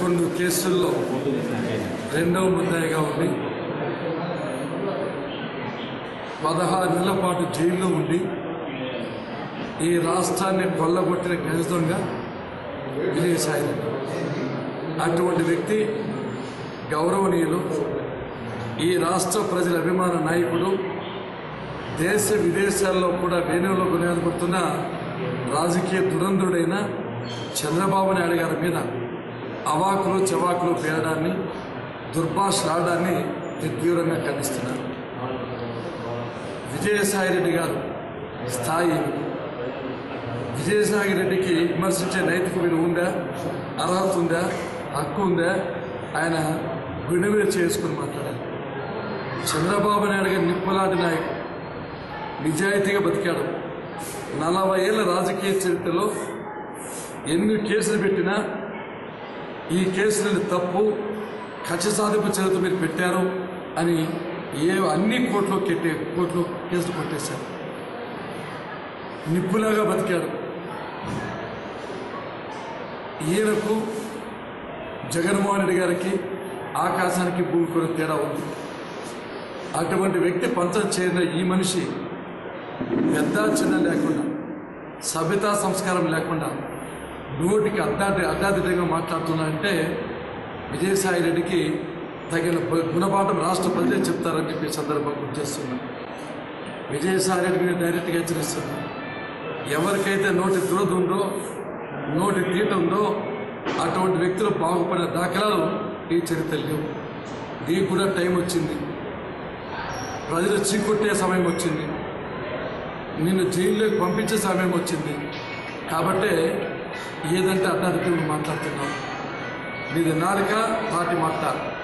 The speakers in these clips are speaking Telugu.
పదకొండు కేసుల్లో రెండవ ముద్దాయిగా ఉండి పదహారు నెలల పాటు జైల్లో ఉండి ఈ రాష్ట్రాన్ని కొల్లగొట్టిన గజదొంగ విజయసాయి రెడ్డి అటువంటి వ్యక్తి గౌరవనీయులు ఈ రాష్ట్ర ప్రజల అభిమాన నాయకుడు దేశ విదేశాల్లో కూడా వేణువులో కొనియాడబడుతున్న రాజకీయ దురంధుడైన చంద్రబాబు నాయుడు గారి మీద అవాకులు చవాకులు పేయడాన్ని దుర్భాషలాడాన్ని నేను తీవ్రంగా ఖండిస్తున్నాను విజయసాయి రెడ్డి గారు స్థాయి ఏమిటి? విజయసాయి రెడ్డికి విమర్శించే నైతిక విలువ ఉందా అర్హత ఉందా హక్కు ఉందా ఆయన గుండె మీద చేసుకుని మాట్లాడాలి చంద్రబాబు నాయుడు గారి నిప్పులాంటి నాయకుడు నిజాయితీగా బతికాడు నలభై ఏళ్ళ రాజకీయ చరిత్రలో ఎన్ని కేసులు పెట్టినా ఈ కేసులను తప్పు కక్ష సాధింపు చరిత్ర మీరు పెట్టారు అని ఏ అన్ని కోర్టులో కెట్టే కోర్టులో కేసులు కొట్టేశారు నిప్పులాగా బతికాడు ఈయనకు జగన్మోహన్ రెడ్డి గారికి ఆకాశానికి భూమి కూడా తేడా ఉంది అటువంటి వ్యక్తి పంచం చేరిన ఈ మనిషి పెద్ద చిన్న లేకుండా సభ్యతా సంస్కారం లేకుండా నోటికి అడ్డాది అడ్డాదిడ్డంగా మాట్లాడుతున్నారంటే విజయసాయి రెడ్డికి తగిన బ- గుణపాఠం రాష్ట్ర ప్రజలే చెప్తారని చెప్పి ఈ సందర్భంగా గుర్తు చేస్తున్నా విజయసాయి రెడ్డికి నేను డైరెక్ట్గా హెచ్చరిస్తున్నా ఎవరికైతే నోటి దురద ఉందో నోటి తీట ఉందో అటువంటి వ్యక్తులు బాగుపడిన దాఖలాలు ఈ చరిత్ర లేవు దీనికి కూడా టైం వచ్చింది ప్రజలు చీకొట్టే సమయం వచ్చింది నిన్ను జైల్లోకి పంపించే సమయం వచ్చింది కాబట్టే ఏదంటే అడ్డానికి నువ్వు మాట్లాడుతున్నావు నీది నాలుక తాటి మాట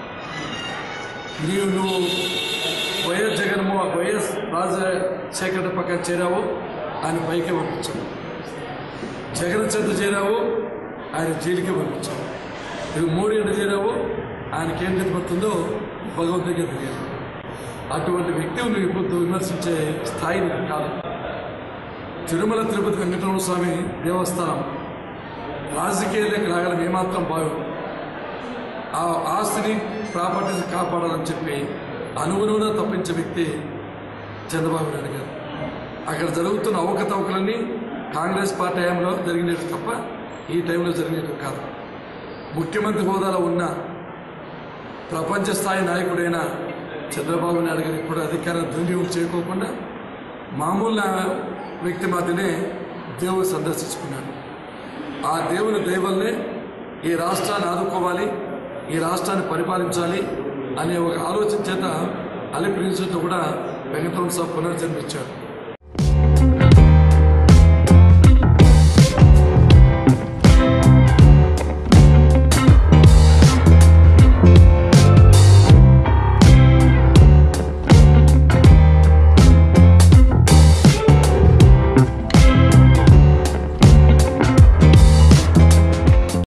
నీవు నువ్వు వైఎస్ జగన్మోహన్ వైఎస్ రాజశేఖర రెడ్డి పక్కన చేరావు ఆయన పైకి పంపించావు జగన్ చెంత చేరావు ఆయన జైలుకే పంపించావు నువ్వు మోడీ ఎడ చేరావు ఆయనకి ఏం గతిపడుతుందో భగవంతుడికి తెలియదు అటువంటి వ్యక్తి నువ్వు ఇప్పుడు విమర్శించే స్థాయి నీకు కాదు తిరుమల తిరుపతి వెంకటరమణ స్వామి దేవస్థానం రాజకీయాల్లోకి రాగలం ఏమాత్రం బాగు ఆ ఆస్తిని ప్రాపర్టీని కాపాడాలని చెప్పి అనుగుణంగా తప్పించే వ్యక్తి చంద్రబాబు నాయుడు గారు అక్కడ జరుగుతున్న అవకతవకలన్నీ కాంగ్రెస్ పార్టీ హయాంలో జరిగినట్టు తప్ప ఈ టైంలో జరిగినట్టు కాదు ముఖ్యమంత్రి హోదాలో ఉన్న ప్రపంచ స్థాయి నాయకుడైన చంద్రబాబు నాయుడు గారికి కూడా అధికారం దుర్వినియోగం చేయకోకుండా మామూలు నా- వ్యక్తి మాత్రమే దేవుడు సందర్శించుకున్నాడు ఆ దేవుని దైవల్నే ఈ రాష్ట్రాన్ని ఆదుకోవాలి ఈ రాష్ట్రాన్ని పరిపాలించాలి అనే ఒక ఆలోచన చేత అలిపిరించడంతో కూడా వెంకటరమణ స్వామి పునర్జన్మించాడు